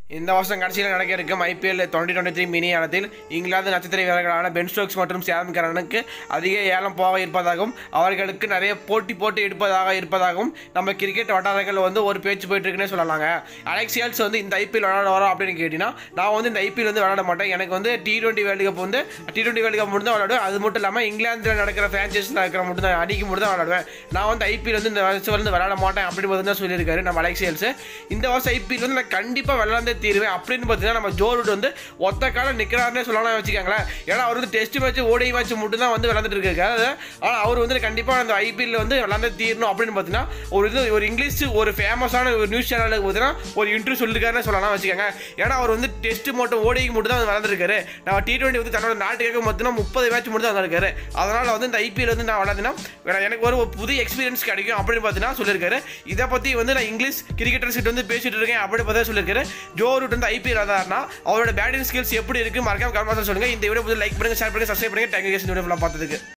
இந்த வருஷம் கடைசியில் நடக்க இருக்கும் IPL twenty twenty three mini ஆனத்தில் இங்கிலாந்து நட்சத்திர வீரர்களான பென் ஸ்டோக்ஸ் மற்றும் சேலம் கரனுக்கு அதிக ஏலம் போக இருப்பதாகவும் அவர்களுக்கு நிறைய போட்டி போட்டு எடுப்பதாக இருப்பதாகவும் நம்ம கிரிக்கெட் வட்டாரங்கள் வந்து ஒரு பேச்சு போயிட்டு இருக்குன்னே சொல்லலாங்க அலெக்ஸ் சேல்ஸ் வந்து இந்த ஐபிஎல் விளையாட வரோம் அப்படின்னு கேட்டிங்கன்னா நான் வந்து இந்த ஐபிஎல் வந்து விளையாட மாட்டேன் எனக்கு வந்து டி டுவெண்ட்டி வேர்ல்டு கப் வந்து டி டுவெண்ட்டி வேர்ல்டு கப் மட்டும் தான் விளையாடுவேன் அது மட்டும் இல்லாமல் இங்கிலாந்தில் நடக்கிற ஃப்ரான்ச்சைஸில் இருக்கிற மட்டும் தான் அடிக்கு மட்டும் தான் விளையாடுவேன் நான் வந்து ஐபிஎல் வந்து இந்த வருஷம் வந்து விளையாட மாட்டேன் அப்படின்னு தான் சொல்லியிருக்காரு நம்ம அலெக்ஸ் சேல்ஸ் இந்த வருஷம் ஐபிஎல் வந்து நான் கண்டிப்பாக விளையாண்டே தீருவேன் அப்படின்னு பார்த்தீங்கன்னா நம்ம ஜோரூட் வந்து ஒத்த காலம் நிற்கிறாருன்னே சொல்லலாம் வச்சுக்கோங்களேன் ஏன்னா அவர் வந்து டெஸ்ட் மேட்ச் ஓடி மேட்ச் மட்டும் தான் வந்து விளையாண்டுட்டு இருக்காரு ஆனால் அவர் வந்து கண்டிப்பாக அந்த ஐபிஎல் வந்து விளையாண்டே தீரணும் அப்படின்னு பார்த்தீங்கன்னா ஒரு இது ஒரு இங்கிலீஷ் ஒரு ஃபேமஸான ஒரு நியூஸ் சேனலுக்கு பார்த்தீங்கன்னா ஒரு இன்டர்வியூ சொல்லியிருக்காருன்னு சொல்லலாம் வச்சுக்கோங்க ஏன்னா அவர் வந்து டெஸ்ட் மட்டும் ஓடிக்கு மட்டும் தான் விளையாண்டுருக்காரு நம்ம டி டுவெண்ட்டி வந்து தன்னோட நாட்டுக்காக மொத்தம் முப்பது மேட்ச் மட்டும் தான் வந்திருக்காரு அதனால் வந்து இந்த ஐபிஎல் வந்து நான் விளையாடுனா எனக்கு ஒரு புது எக்ஸ்பீரியன்ஸ் கிடைக்கும் அப்படின்னு பார்த்தீங்கன்னா சொல்லியிருக்காரு இதை பற்றி வந்து நான் இங்கிலீஷ் கிரிக்கெட்டர்ஸ் கிட்ட வந்து பேசிட்டு இருக்கேன் அப்படின்னு பார்த்தா சொல்லியிருக்காரு ஜோ ரூட் வந்து ஐபிஎல் வந்தாருன்னா அவரோட பேட்டிங் ஸ்கில்ஸ் எப்படி இருக்கு மறக்காம கமெண்ட் சொல்லுங்க இந்த வீடியோ லைக் பண்ணுங்க ஷேர் பண்ணுங்க சப்ஸ்கிரைப் பண்ணுங்க தேங்க்யூ இந்த வீடியோ பார்த்ததுக்கு